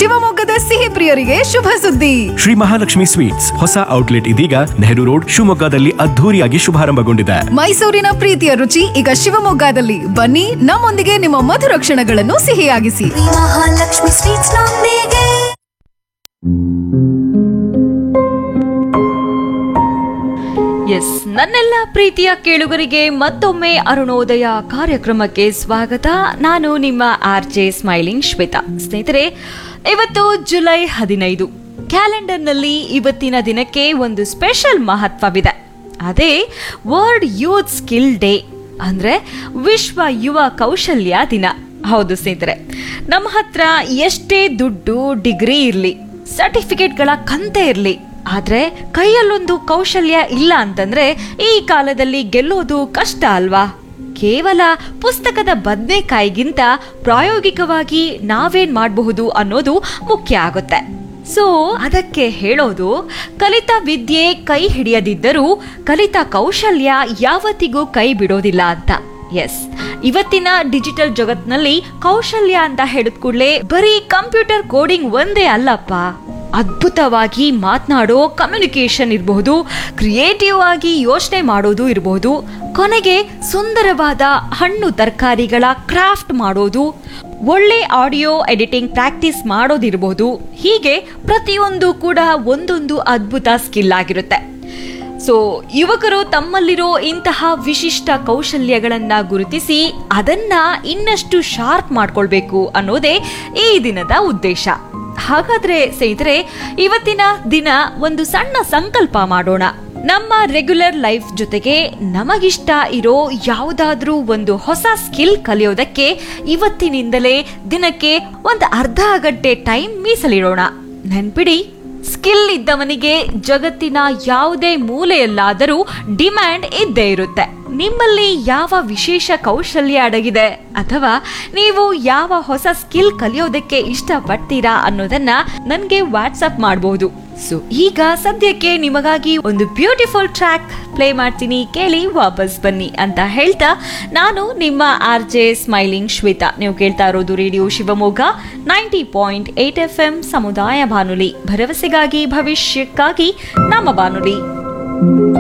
ಶಿವಮೊಗ್ಗದ ಸಿಹಿ ಪ್ರಿಯರಿಗೆ ಶುಭ ಸುದ್ದಿ ಶ್ರೀ ಮಹಾಲಕ್ಷ್ಮಿ ಸ್ವೀಟ್ಸ್ ಹೊಸ ಔಟ್ಲೆಟ್ ಇದೀಗ ನೆಹರು ರೋಡ್ ಶಿವಮೊಗ್ಗದಲ್ಲಿ ಅದ್ಧೂರಿಯಾಗಿ ಶುಭಾರಂಭಗೊಂಡಿದೆ ಮೈಸೂರಿನ ಪ್ರೀತಿಯ ರುಚಿ ಈಗ ಶಿವಮೊಗ್ಗದಲ್ಲಿ ಬನ್ನಿ ನಮ್ಮೊಂದಿಗೆ ನಿಮ್ಮ ಮಧುರ ಕ್ಷಣಗಳನ್ನು ಸಿಹಿಯಾಗಿಸಿ ಮಹಾಲಕ್ಷ್ಮಿ ಸ್ವೀಟ್ಸ್ ನೊಂದಿಗೆ ಎಸ್ ನನ್ನೆಲ್ಲ ಪ್ರೀತಿಯ ಕೇಳುಗರಿಗೆ ಮತ್ತೊಮ್ಮೆ ಅರುಣೋದಯ ಕಾರ್ಯಕ್ರಮಕ್ಕೆ ಸ್ವಾಗತ ನಾನು ನಿಮ್ಮ ಆರ್ ಜೆ ಸ್ಮೈಲಿಂಗ್ ಶ್ವೇತಾ ಸ್ನೇಹಿತರೆ ಇವತ್ತು ಜುಲೈ ಹದಿನೈದು ಕ್ಯಾಲೆಂಡರ್ನಲ್ಲಿ ಇವತ್ತಿನ ದಿನಕ್ಕೆ ಒಂದು ಸ್ಪೆಷಲ್ ಮಹತ್ವವಿದೆ ಅದೇ ವರ್ಲ್ಡ್ ಯೂತ್ ಸ್ಕಿಲ್ ಡೇ ಅಂದ್ರೆ ವಿಶ್ವ ಯುವ ಕೌಶಲ್ಯ ದಿನ ಹೌದು ಸ್ನೇಹಿತರೆ ನಮ್ಮ ಹತ್ರ ಎಷ್ಟೇ ದುಡ್ಡು ಡಿಗ್ರಿ ಇರಲಿ ಸರ್ಟಿಫಿಕೇಟ್ಗಳ ಕಂತೆ ಇರಲಿ ಆದ್ರೆ ಕೈಯಲ್ಲೊಂದು ಕೌಶಲ್ಯ ಇಲ್ಲ ಅಂತಂದ್ರೆ ಈ ಕಾಲದಲ್ಲಿ ಗೆಲ್ಲೋದು ಕಷ್ಟ ಅಲ್ವಾ ಕೇವಲ ಪುಸ್ತಕದ ಬದನೆಕಾಯಿಗಿಂತ ಪ್ರಾಯೋಗಿಕವಾಗಿ ನಾವೇನ್ ಮಾಡಬಹುದು ಅನ್ನೋದು ಮುಖ್ಯ ಆಗುತ್ತೆ ಸೊ ಅದಕ್ಕೆ ಹೇಳೋದು ಕಲಿತ ವಿದ್ಯೆ ಕೈ ಹಿಡಿಯದಿದ್ದರೂ ಕಲಿತ ಕೌಶಲ್ಯ ಯಾವತ್ತಿಗೂ ಕೈ ಬಿಡೋದಿಲ್ಲ ಅಂತ ಎಸ್ ಇವತ್ತಿನ ಡಿಜಿಟಲ್ ಜಗತ್ನಲ್ಲಿ ಕೌಶಲ್ಯ ಅಂತ ಹೇಳಿದ ಕೂಡಲೇ ಬರೀ ಕಂಪ್ಯೂಟರ್ ಕೋಡಿಂಗ್ ಒಂದೇ ಅಲ್ಲಪ್ಪ ಅದ್ಭುತವಾಗಿ ಮಾತನಾಡೋ ಕಮ್ಯುನಿಕೇಶನ್ ಇರಬಹುದು ಕ್ರಿಯೇಟಿವ್ ಆಗಿ ಯೋಚನೆ ಮಾಡೋದು ಇರಬಹುದು ಕೊನೆಗೆ ಸುಂದರವಾದ ಹಣ್ಣು ತರಕಾರಿಗಳ ಕ್ರಾಫ್ಟ್ ಮಾಡೋದು ಒಳ್ಳೆ ಆಡಿಯೋ ಎಡಿಟಿಂಗ್ ಪ್ರಾಕ್ಟೀಸ್ ಮಾಡೋದಿರಬಹುದು ಹೀಗೆ ಪ್ರತಿಯೊಂದು ಕೂಡ ಒಂದೊಂದು ಅದ್ಭುತ ಸ್ಕಿಲ್ ಆಗಿರುತ್ತೆ ಸೊ ಯುವಕರು ತಮ್ಮಲ್ಲಿರೋ ಇಂತಹ ವಿಶಿಷ್ಟ ಕೌಶಲ್ಯಗಳನ್ನ ಗುರುತಿಸಿ ಅದನ್ನ ಇನ್ನಷ್ಟು ಶಾರ್ಪ್ ಮಾಡ್ಕೊಳ್ಬೇಕು ಅನ್ನೋದೇ ಈ ದಿನದ ಉದ್ದೇಶ ಹಾಗಾದ್ರೆ ಸ್ನೇಹಿತರೆ ಇವತ್ತಿನ ದಿನ ಒಂದು ಸಣ್ಣ ಸಂಕಲ್ಪ ಮಾಡೋಣ ನಮ್ಮ ರೆಗ್ಯುಲರ್ ಲೈಫ್ ಜೊತೆಗೆ ನಮಗಿಷ್ಟ ಇರೋ ಯಾವುದಾದ್ರೂ ಒಂದು ಹೊಸ ಸ್ಕಿಲ್ ಕಲಿಯೋದಕ್ಕೆ ಇವತ್ತಿನಿಂದಲೇ ದಿನಕ್ಕೆ ಒಂದು ಅರ್ಧ ಗಂಟೆ ಟೈಮ್ ಮೀಸಲಿಡೋಣ ನೆನ್ಪಿಡಿ ಸ್ಕಿಲ್ ಇದ್ದವನಿಗೆ ಜಗತ್ತಿನ ಯಾವುದೇ ಮೂಲೆಯಲ್ಲಾದರೂ ಡಿಮ್ಯಾಂಡ್ ಇದ್ದೇ ಇರುತ್ತೆ ನಿಮ್ಮಲ್ಲಿ ಯಾವ ವಿಶೇಷ ಕೌಶಲ್ಯ ಅಡಗಿದೆ ಅಥವಾ ನೀವು ಯಾವ ಹೊಸ ಸ್ಕಿಲ್ ಕಲಿಯೋದಕ್ಕೆ ಇಷ್ಟಪಡ್ತೀರಾ ಅನ್ನೋದನ್ನ ನನಗೆ ವಾಟ್ಸಪ್ ಮಾಡಬಹುದು ಸೊ ಈಗ ಸದ್ಯಕ್ಕೆ ನಿಮಗಾಗಿ ಒಂದು ಬ್ಯೂಟಿಫುಲ್ ಟ್ರ್ಯಾಕ್ ಪ್ಲೇ ಮಾಡ್ತೀನಿ ಕೇಳಿ ವಾಪಸ್ ಬನ್ನಿ ಅಂತ ಹೇಳ್ತಾ ನಾನು ನಿಮ್ಮ ಆರ್ ಜೆ ಸ್ಮೈಲಿಂಗ್ ಶ್ವೇತಾ ನೀವು ಕೇಳ್ತಾ ಇರೋದು radio Shivamogga ninety point eight F M ಸಮುದಾಯ ಬಾನುಲಿ ಭರವಸೆಗಾಗಿ ಭವಿಷ್ಯಕ್ಕಾಗಿ ನಮ್ಮ ಬಾನುಲಿ